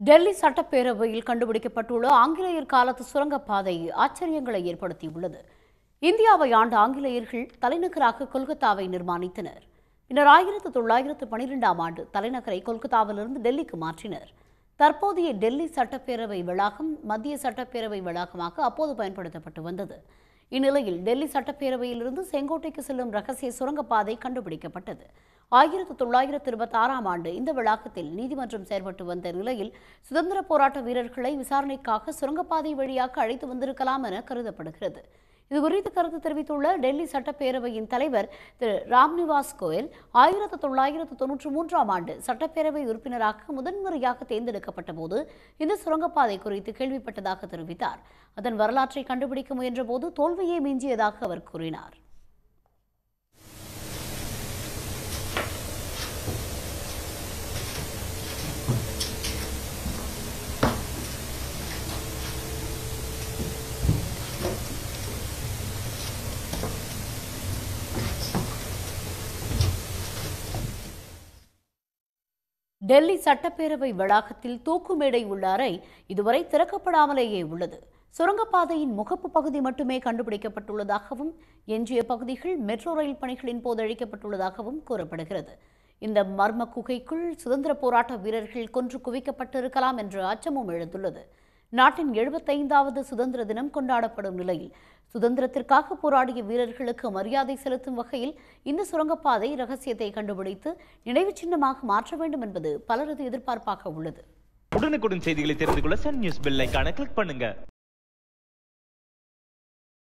டெல்லி சட்டப்பேரவையில் கண்டுபிடிக்கப்பட்டுள்ள ஆங்கிலேயர் காலத்து சுரங்கப்பாதை ஆச்சரியங்களை ஏற்படுத்தியுள்ளது இந்தியாவை ஆண்ட ஆங்கிலேயர்கள் தலைநகராக கொல்கத்தாவை நிர்மாணித்தனர் பின்னர் ஆயிரத்து தொள்ளாயிரத்து பனிரெண்டாம் ஆண்டு தலைநகரை கொல்கத்தாவிலிருந்து டெல்லிக்கு மாற்றினர் தற்போதைய டெல்லி சட்டப்பேரவை வளாகம் மத்திய சட்டப்பேரவை வளாகமாக அப்போது பயன்படுத்தப்பட்டு வந்தது இந்நிலையில் டெல்லி சட்டப்பேரவையிலிருந்து செங்கோட்டைக்கு செல்லும் ரகசிய சுரங்கப்பாதை கண்டுபிடிக்கப்பட்டது ஆயிரத்து தொள்ளாயிரத்து இருபத்தி ஆறாம் ஆண்டு இந்த வளாகத்தில் நீதிமன்றம் செயல்பட்டு வந்த நிலையில் சுதந்திர போராட்ட வீரர்களை விசாரணைக்காக சுரங்கப்பாதை வழியாக அழைத்து வந்திருக்கலாம் என கருதப்படுகிறது இதுகுறித்து கருத்து தெரிவித்துள்ள டெல்லி சட்டப்பேரவையின் தலைவர் திரு ராம்நிவாஸ் கோயல் ஆயிரத்து தொள்ளாயிரத்து தொன்னூற்றி மூன்றாம் ஆண்டு சட்டப்பேரவை உறுப்பினராக முதன்முறையாக தேர்ந்தெடுக்கப்பட்ட போது இந்த சுரங்கப்பாதை குறித்து கேள்விப்பட்டதாக தெரிவித்தார் அதன் வரலாற்றை கண்டுபிடிக்க முயன்றபோது தோல்வியே மிஞ்சியதாக அவர் கூறினார் டெல்லி சட்டப்பேரவை வளாகத்தில் தூக்கு மேடை உள்ள அறை இதுவரை திறக்கப்படாமலேயே உள்ளது சுரங்கப்பாதையின் முகப்பு பகுதி மட்டுமே கண்டுபிடிக்கப்பட்டுள்ளதாகவும் எஞ்சிய பகுதிகள் மெட்ரோ ரயில் பணிகளின் போது அழிக்கப்பட்டுள்ளதாகவும் கூறப்படுகிறது இந்த மர்ம குகைக்குள் சுதந்திர போராட்ட வீரர்கள் கொன்று குவிக்கப்பட்டிருக்கலாம் என்ற அச்சமும் எழுந்துள்ளது நாட்டின் எழுபத்தைந்தாவது சுதந்திர தினம் கொண்டாடப்படும் நிலையில் சுதந்திரத்திற்காக போராடிய வீரர்களுக்கு மரியாதை செலுத்தும் வகையில் இந்த சுரங்கப்பாதை ரகசியத்தை கண்டுபிடித்து நினைவுச் சின்னமாக மாற்ற வேண்டும் என்பது பலரது எதிர்பார்ப்பாக உள்ளது உடனுக்குடன் செய்திகளை தெரிந்து கொள்ள சன் நியூஸ் பெல் ஐகானை கிளிக் பண்ணுங்க